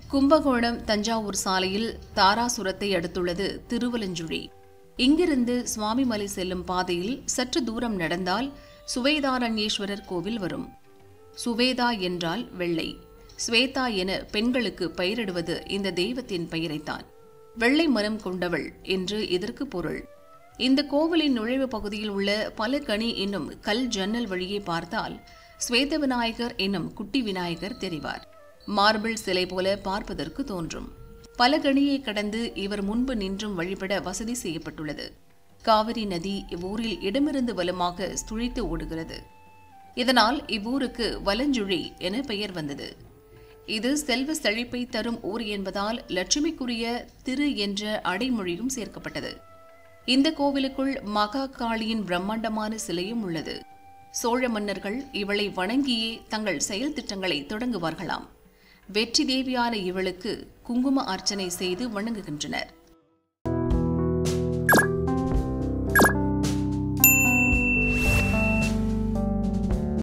கும்பகோணம் தஞ்சாவூர் சாலையில் தாராசுரத்தை அடுத்துள்ளது திருவலஞ்சுழி இங்கிருந்து சுவாமிமலை செல்லும் பாதையில் சற்று தூரம் நடந்தால் சுவேதாரண்யேஸ்வரர் கோவில் வரும் சுவேதா என்றால் வெள்ளை ஸ்வேதா என பெண்களுக்கு பெயரிடுவது இந்த தெய்வத்தின் பெயரைத்தான் வெள்ளை மரம் கொண்டவள் என்று இதற்கு பொருள் இந்த கோவிலின் நுழைவு பகுதியில் உள்ள பல கனி என்னும் கல் ஜன்னல் வழியே பார்த்தால் ஸ்வேத விநாயகர் என்னும் குட்டி விநாயகர் தெரிவார் மார்பிள் சிலை போல பார்ப்பதற்கு தோன்றும் பல கணியை கடந்து இவர் முன்பு நின்றும் வழிபட வசதி செய்யப்பட்டுள்ளது காவிரி நதி இவ்வூரில் இடமிருந்து வலமாக சுழித்து ஓடுகிறது இதனால் இவ்வூருக்கு வலஞ்சுழி என பெயர் வந்தது இது செல்வ செழிப்பை தரும் ஊர் என்பதால் லட்சுமிக்குரிய திரு என்ற அடைமொழியும் சேர்க்கப்பட்டது இந்த கோவிலுக்குள் மகா காளியின் பிரம்மாண்டமான சிலையும் உள்ளது சோழ மன்னர்கள் இவளை வணங்கியே தங்கள் செயல் திட்டங்களை தொடங்குவார்களாம் வெற்றி தேவியான இவளுக்கு குங்கும அர்ச்சனை செய்து வணங்குகின்றனர்